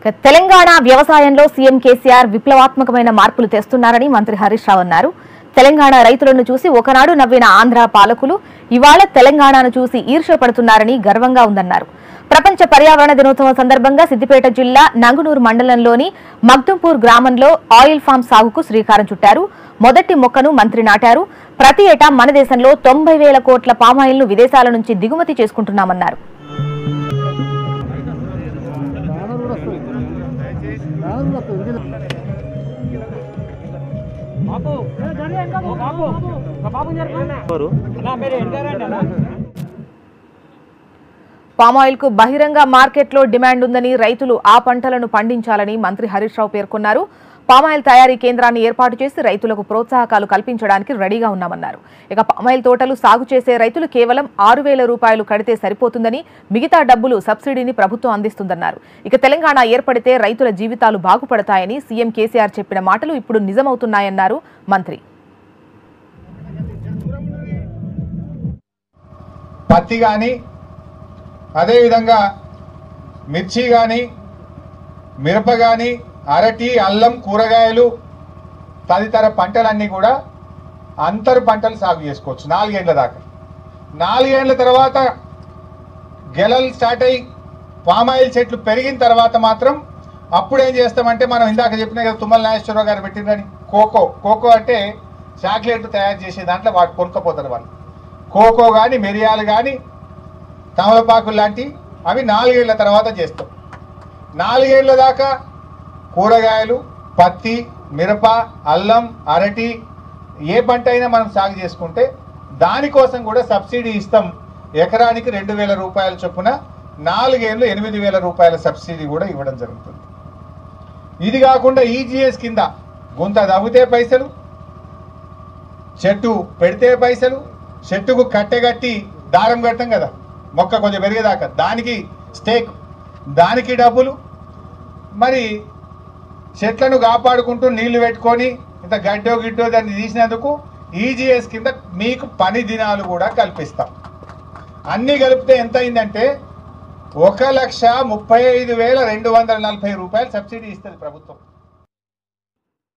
ఇక తెలంగాణ వ్యవసాయంలో సీఎం కేసీఆర్ విప్లవాత్మకమైన మార్పులు తెస్తున్నారని మంత్రి హరీష్ రావు అన్నారు తెలంగాణ రైతులను చూసి ఒకనాడు నవ్విన ఆంధ్ర పాలకులు ఇవాళ తెలంగాణను చూసి ఈర్ష్యపడుతున్నారని గర్వంగా ఉందన్నారు ప్రపంచ పర్యావరణ దినోత్సవం సందర్భంగా సిద్దిపేట జిల్లా నంగునూరు మండలంలోని మగ్దుంపూర్ గ్రామంలో ఆయిల్ ఫామ్ సాగుకు శ్రీకారం చుట్టారు మొదటి మొక్కను మంత్రి నాటారు ప్రతి ఏటా మన దేశంలో తొంభై వేల కోట్ల పామాయిల్ను విదేశాల నుంచి దిగుమతి చేసుకుంటున్నామన్నారు పామాయిల్ కు బహిరంగ మార్కెట్లో డిమాండ్ ఉందని రైతులు ఆ పంటలను పండించాలని మంత్రి హరీష్ రావు పేర్కొన్నారు పామాయిల్ తయారీ కేంద్రాన్ని ఏర్పాటు చేసి రైతులకు ప్రోత్సాహకాలు కల్పించడానికి రెడీగా ఉన్నామన్నారు ఇక పామాయిల్ తోటలు సాగు చేసే రైతులు కేవలం ఆరు వేల రూపాయలు కడితే సరిపోతుందని మిగతా డబ్బులు సబ్సిడీని ప్రభుత్వం అందిస్తుందన్నారు ఇక తెలంగాణ ఏర్పడితే రైతుల జీవితాలు బాగుపడతాయని సీఎం కేసీఆర్ చెప్పిన మాటలు ఇప్పుడు నిజమవుతున్నాయన్నారు మంత్రి పత్తి కానీ అదేవిధంగా మిర్చి కానీ మిరప కానీ అరటి అల్లం కూరగాయలు తదితర పంటలన్నీ కూడా అంతరు పంటలు సాగు చేసుకోవచ్చు నాలుగేళ్ల దాకా నాలుగేళ్ల తర్వాత గెలలు స్టార్ట్ అయ్యి పామాయిల్ చెట్లు పెరిగిన తర్వాత మాత్రం అప్పుడు ఏం చేస్తామంటే మనం ఇందాక చెప్పిన కదా తుమ్మల నాగేశ్వరరావు గారు పెట్టిందని కోకో కోకో అంటే చాక్లెట్ తయారు చేసే దాంట్లో వాటి కొనుక్కపోతారు వాళ్ళు కోకో కానీ మిరియాలు కానీ తమలపాకులు లాంటి అవి నాలుగేళ్ల తర్వాత చేస్తాం నాలుగేళ్ల దాకా కూరగాయలు పత్తి మిరప అల్లం అరటి ఏ పంట అయినా మనం సాగు చేసుకుంటే దానికోసం కూడా సబ్సిడీ ఇస్తాం ఎకరానికి రెండు వేల రూపాయల చొప్పున నాలుగేళ్ళు ఎనిమిది వేల రూపాయల సబ్సిడీ కూడా ఇవ్వడం జరుగుతుంది ఇది కాకుండా ఈజీఎస్ కింద గుంత దవ్వితే పైసలు చెట్టు పెడితే పైసలు చెట్టుకు కట్టెగట్టి దారం కడతాం కదా మొక్క కొంచెం పెరిగేదాకా దానికి స్టేక్ దానికి డబ్బులు మరి చెట్లను కాపాడుకుంటూ నీళ్లు పెట్టుకొని ఇంత గడ్డో గిడ్డో దాన్ని తీసినందుకు ఈజీఎస్ కింద మీకు పని దినాలు కూడా కల్పిస్తాం అన్నీ కలిపితే ఎంత అయిందంటే ఒక లక్ష ముప్పై ఐదు వేల రెండు వందల నలభై రూపాయలు సబ్సిడీ ఇస్తుంది ప్రభుత్వం